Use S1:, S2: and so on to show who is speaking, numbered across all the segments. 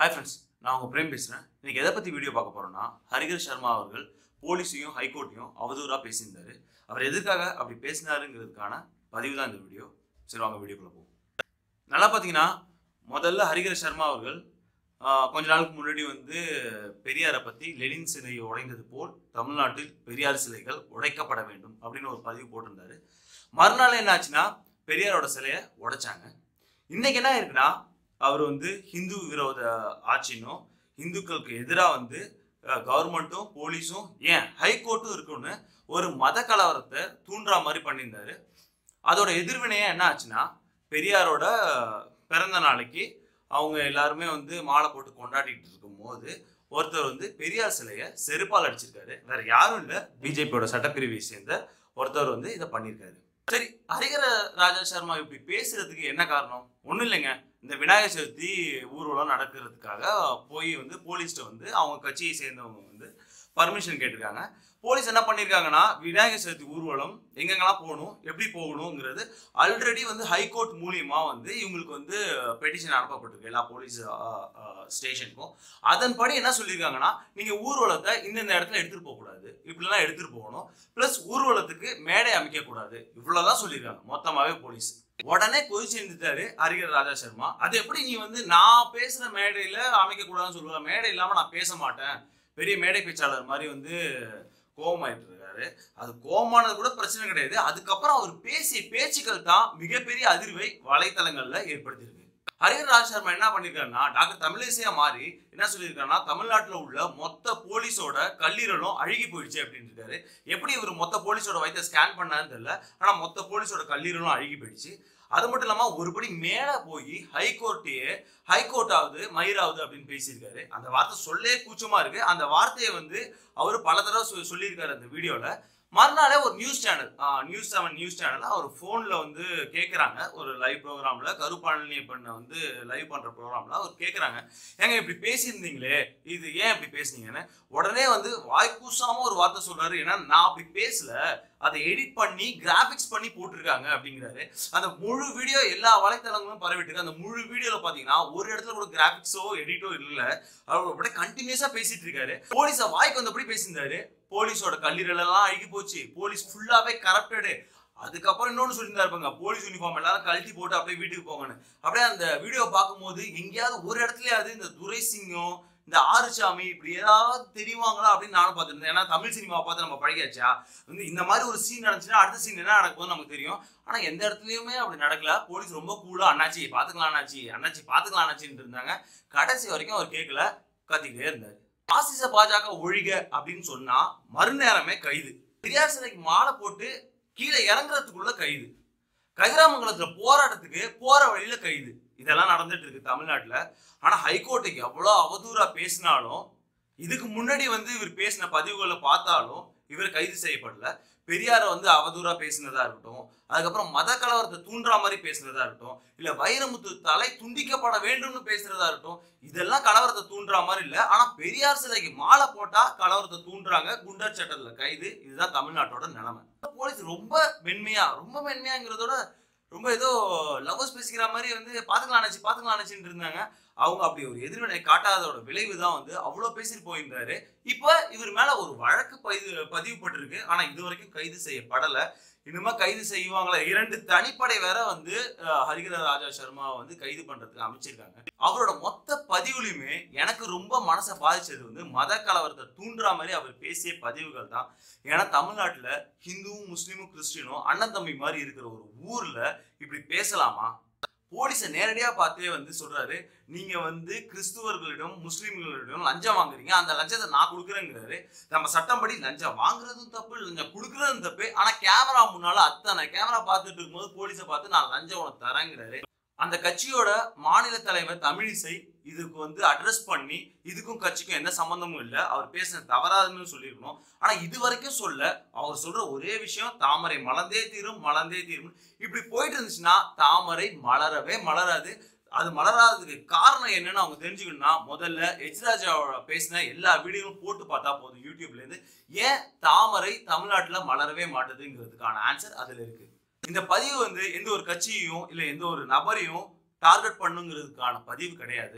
S1: hi friends நான் உங்கள் frame பேசுகிறேன் இன்னைக்கு எதை பற்றி வீடியோ பார்க்க போகிறோம்னா ஹரிகர் சர்மா அவர்கள் போலீஸையும் ஹைகோர்ட்டையும் அவதூறாக பேசியிருந்தாரு அவர் எதுக்காக அப்படி பேசினாருங்கிறதுக்கான பதிவு தான் இந்த வீடியோ சரி வாங்க வீடியோக்குள்ள போவோம் நல்லா பார்த்தீங்கன்னா முதல்ல ஹரிகர சர்மா அவர்கள் ஆஹ், கொஞ்ச நாளுக்கு முன்னாடி வந்து பெரியாரை பற்றி லெனின் சிலை உடைந்தது போல் தமிழ்நாட்டில் பெரியார் சிலைகள் உடைக்கப்பட வேண்டும் அப்படின்னு ஒரு பதிவு போட்டிருந்தாரு மறுநாள் என்ன ஆச்சுன்னா பெரியாரோட சிலையை உடைச்சாங்க இன்னைக்கு என்ன இருக்குன்னா அவர் வந்து ஹிந்து விரோத ஆட்சினும் இந்துக்களுக்கு எதிராக வந்து கவர்மெண்ட்டும் போலீஸும் ஏன் ஹைகோர்ட்டும் இருக்குன்னு ஒரு மத கலவரத்தை தூண்டுற மாதிரி பண்ணியிருந்தாரு அதோட எதிர்வினையா என்ன ஆச்சுன்னா பெரியாரோட பிறந்த நாளைக்கு அவங்க எல்லாருமே வந்து மாலை போட்டு கொண்டாடிட்டு இருக்கும்போது ஒருத்தர் வந்து பெரியார் சிலையை செருப்பால் அடிச்சிருக்காரு வேற யாரும் இல்லை பிஜேபியோட சட்டப்பிரிவை சேர்ந்த ஒருத்தர் வந்து இதை பண்ணியிருக்காரு சரி ஹரிகர ராஜா சர்மா இப்படி பேசுறதுக்கு என்ன காரணம் ஒன்றும் இல்லைங்க இந்த விநாயகர் சதுர்த்தி ஊர்வலம் நடக்கிறதுக்காக போய் வந்து போலீஸ்ட்ட வந்து அவங்க கட்சியை சேர்ந்தவங்க வந்து பர்மிஷன் கேட்டிருக்காங்க போலீஸ் என்ன பண்ணியிருக்காங்கன்னா விநாயகர் சதுர்த்தி ஊர்வலம் எங்கெங்கெல்லாம் போகணும் எப்படி போகணுங்கிறது ஆல்ரெடி வந்து ஹைகோர்ட் மூலியமா வந்து இவங்களுக்கு வந்து பெட்டிஷன் அனுப்பப்பட்டிருக்கு எல்லா போலீஸ் ஸ்டேஷனுக்கும் அதன்படி என்ன சொல்லியிருக்காங்கன்னா நீங்க ஊர்வலத்தை இந்தந்த இடத்துல எடுத்துட்டு போக கூடாது இப்படிலாம் எடுத்துட்டு போகணும் பிளஸ் ஊர்வலத்துக்கு மேடை அமைக்க கூடாது இவ்வளவுதான் சொல்லியிருக்காங்க மொத்தமாவே போலீஸ் உடனே கொதிச்சு எழுந்துட்டாரு ஹரிகர் ராஜா சர்மா அது எப்படி நீ வந்து நான் பேசுற மேடையில அமைக்க கூடாதுன்னு சொல்லுவ மேடை இல்லாம நான் பேச மாட்டேன் பெரிய மேடை பேச்சாளர் மாதிரி வந்து கோபமாயிட்டு இருக்காரு அது கோபமானது கூட பிரச்சனை கிடையாது அதுக்கப்புறம் அவர் பேசிய பேச்சுக்கள் தான் மிகப்பெரிய அதிர்வை வலைத்தளங்கள்ல ஏற்படுத்தியிருக்கு ஹரிஹர் ராஜ் சர்மா என்ன பண்ணிருக்காருன்னா டாக்டர் தமிழிசையா மாறி என்ன சொல்லியிருக்காருன்னா தமிழ்நாட்டுல உள்ள மொத்த போலீஸோட கல்லீரலும் அழுகி போயிடுச்சு அப்படின்னு இருக்காரு எப்படி இவர் மொத்த போலீஸோட வயிற்ற ஸ்கேன் பண்ணாருன்னு தெரியல ஆனா மொத்த போலீஸோட கல்லீரலும் அழுகி போயிடுச்சு அது மட்டும் இல்லாம ஒருபடி மேல போய் ஹைகோர்ட்டையே ஹைகோர்ட் ஆகுது மயிராகுது அப்படின்னு பேசியிருக்காரு அந்த வார்த்தை சொல்லே கூச்சமா இருக்கு அந்த வார்த்தையை வந்து அவர் பல தடவை சொ- சொல்லியிருக்காரு அந்த வீடியோல மறுநாளே ஒரு news channel news seven news channel அவர் ஃபோனில் வந்து கேட்குறாங்க ஒரு லைவ் ப்ரோக்ராமில் கருப்பாளனி பண்ண வந்து லைவ் பண்ணுற ப்ரோக்ராமில் அவர் கேட்குறாங்க ஏங்க இப்படி பேசியிருந்தீங்களே இது ஏன் இப்படி பேசுனீங்கன்னு உடனே வந்து வாய்க்கூசாம ஒரு வார்த்தை சொல்றாரு ஏன்னா நான் அப்படி பேசல அதை எடிட் பண்ணி கிராபிக்ஸ் பண்ணி போட்டிருக்காங்க அப்படிங்கிறாரு அந்த முழு வீடியோ எல்லா வலைத்தளங்களும் பரவிட்டு இருக்கு அந்த முழு வீடியோல பாத்தீங்கன்னா ஒரு இடத்துல கூட கிராபிக்ஸோ எடிட்டோ இல்ல அவர் அப்படியே கண்டினியூஸா பேசிட்டு இருக்காரு போலீஸ வாய்க்கு வந்தபடி பேசியிருந்தாரு போலீஸோட கல்லீரல் எல்லாம் அழுகி போச்சு போலீஸ் ஃபுல்லாவே கரப்டடு அதுக்கப்புறம் இன்னொன்னு சொல்லியிருந்தாரு பாருங்க போலீஸ் யூனிஃபார்ம் எல்லாரும் கழட்டி போட்டு அப்படியே வீட்டுக்கு போங்கன்னு அப்படியே அந்த வீடியோ பார்க்கும்போது எங்கேயாவது ஒரு இடத்துலயாவது இந்த துரை சிங்கம் இந்த ஆறுசாமி இப்படி ஏதாவது தெரியுவாங்களா அப்படின்னு நானும் பார்த்துருந்தேன் ஏன்னா தமிழ் சினிமாவை பார்த்து நம்ம பழகியாச்சா வந்து இந்த மாதிரி ஒரு சீன் நடந்துச்சுன்னா அடுத்த சீன் என்ன நடக்கும்னு நமக்கு தெரியும் ஆனா எந்த இடத்துலயுமே அப்படி நடக்கல போலீஸ் ரொம்ப கூலா அண்ணாச்சி பாத்துக்கலாம் அண்ணாச்சி அண்ணாச்சி பாத்துக்கலாம் அண்ணாச்சின்னு இருந்தாங்க கடைசி வரைக்கும் அவர் கேட்கல கத்திக்கிட்டே இருந்தாரு பாசிச பாஜக ஒழிக அப்படின்னு சொன்னா மறுநேரமே கைது பெரியார் சிலைக்கு மாலை போட்டு கீழே இறங்குறதுக்குள்ள கைது கதிராமங்கலத்துல போராட்டத்துக்கு போற வழியில கைது இதெல்லாம் நடந்துட்டு இருக்கு தமிழ்நாட்டுல ஆனா ஹைகோர்ட்டுக்கு எவ்வளவு அவதூறா பேசினாலும் இதுக்கு முன்னாடி வந்து இவர் பேசின பதிவுகளை பார்த்தாலும் இவர் கைது செய்யப்படல பெரியாரை வந்து அவதூறா பேசினதா இருக்கட்டும் அதுக்கப்புறம் மத கலவரத்தை தூண்டுற மாதிரி பேசுனதா இருக்கட்டும் இல்ல வைரமுத்து தலை துண்டிக்கப்பட வேண்டும்னு பேசுறதா இருக்கட்டும் இதெல்லாம் கலவரத்தை தூண்டுற மாதிரி இல்ல ஆனா பெரியார் சிலைக்கு மாலை போட்டா கலவரத்தை தூண்டுறாங்க குண்டர் சட்டத்துல கைது இதுதான் தமிழ்நாட்டோட நிலைமை போலீஸ் ரொம்ப மென்மையா ரொம்ப மென்மையாங்கிறதோட ரொம்ப ஏதோ லவ்வர்ஸ் பேசிக்கிற மாதிரி வந்து பாத்துக்கலாம் நினைச்சு பாத்துக்கலாம் நினைச்சுட்டு இருந்தாங்க அவங்க அப்படி ஒரு எதிர்வினை காட்டாதோட விளைவு தான் வந்து அவ்வளோ பேசிட்டு போயிருந்தாரு இப்போ இவர் மேல ஒரு வழக்கு பதிவு பதிவுப்பட்டிருக்கு ஆனா இது வரைக்கும் கைது செய்யப்படல இனிமே கைது செய்வாங்களா இரண்டு தனிப்படை வேற வந்து அஹ், ஹரிகர ராஜா சர்மா வந்து கைது பண்றதுக்கு அமைச்சிருக்காங்க அவரோட மொத்த பதிவுலையுமே எனக்கு ரொம்ப மனசை பாதிச்சது வந்து மத கலவரத்தை தூண்டுற மாதிரி அவர் பேசிய பதிவுகள் தான் ஏன்னா தமிழ்நாட்டுல ஹிந்துவும் முஸ்லீமும் கிறிஸ்டினும் அண்ணன் தம்பி மாதிரி இருக்கிற ஒரு ஊர்ல இப்படி பேசலாமா போலீஸை நேரடியா பார்த்தே வந்து சொல்றாரு நீங்க வந்து கிறிஸ்துவர்களிடம் முஸ்லீம்களிடம் லஞ்சம் வாங்குறீங்க அந்த லஞ்சத்தை நான் கொடுக்குறேங்கிறாரு நம்ம சட்டம்படி லஞ்சம் வாங்குறதும் தப்பு லஞ்சம் கொடுக்குறதும் தப்பு ஆனா கேமரா முன்னால அத்தனை கேமரா பார்த்துட்டு இருக்கும்போது போலீஸை பார்த்து நான் லஞ்சம் உனக்கு தரேங்கிறாரு அந்த கட்சியோட மாநில தலைவர் தமிழிசை இதுக்கு வந்து அட்ரஸ் பண்ணி இதுக்கும் கட்சிக்கும் எந்த சம்பந்தமும் இல்லை அவர் பேசின தவறாதுன்னு சொல்லியிருக்கணும் ஆனா இது வரைக்கும் சொல்ல அவர் சொல்ற ஒரே விஷயம் தாமரை மலர்ந்தே தீரும் மலர்ந்தே தீரும் இப்படி போயிட்டு இருந்துச்சுன்னா தாமரை மலரவே மலராது அது மலராததுக்கு காரணம் என்னன்னு அவங்க தெரிஞ்சுக்கணும்னா முதல்ல எச் ராஜாவோட பேசின எல்லா வீடியோவும் போட்டு பார்த்தா போதும் யூடியூப்ல இருந்து ஏன் தாமரை தமிழ்நாட்டுல மலரவே மாட்டுதுங்கிறதுக்கான ஆன்சர் அதுல இருக்கு இந்த பதிவு வந்து எந்த ஒரு கட்சியையும் இல்ல எந்த ஒரு நபரையும் டார்கெட் பண்ணுங்கிறதுக்கான பதிவு கிடையாது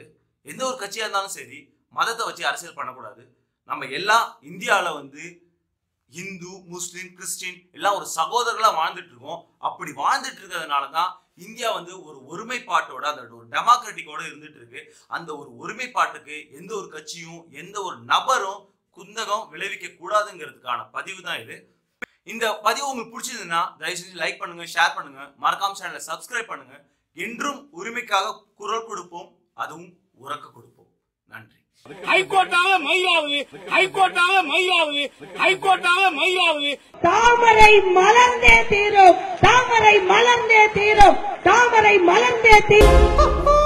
S1: எந்த ஒரு கட்சியா இருந்தாலும் சரி மதத்தை வச்சு அரசியல் பண்ணக்கூடாது நம்ம எல்லாம் இந்தியால வந்து இந்து முஸ்லிம் கிறிஸ்டின் எல்லாம் ஒரு சகோதரர்களா வாழ்ந்துட்டு இருக்கோம் அப்படி வாழ்ந்துட்டு இருக்கிறதுனால தான் இந்தியா வந்து ஒரு ஒருமைப்பாட்டோட அந்த ஒரு டெமோக்ராட்டிக்கோட இருந்துட்டு இருக்கு அந்த ஒரு ஒருமைப்பாட்டுக்கு எந்த ஒரு கட்சியும் எந்த ஒரு நபரும் குந்தகம் விளைவிக்க கூடாதுங்கிறதுக்கான பதிவு தான் இது இந்த பதிவு உங்களுக்கு பிடிச்சதுன்னா தயவு செஞ்சு லைக் பண்ணுங்க ஷேர் பண்ணுங்க மறக்காம சேனலை சப்ஸ்கிரைப் பண்ணுங்க என்றும் உரிமைக்காக குரல் கொடுப்போம் அதுவும் உறக்க கொடுப்போம் நன்றி
S2: ஹைகோர்ட்டாக மயிலாவது ஹைகோர்ட்டாக மயிலாவது ஹைகோர்ட்டாக மயிலாவது
S3: தாமரை மலர்ந்தே தீரும் தாமரை மலர்ந்தே தீரும் தாமரை மலர்ந்தே தீரும்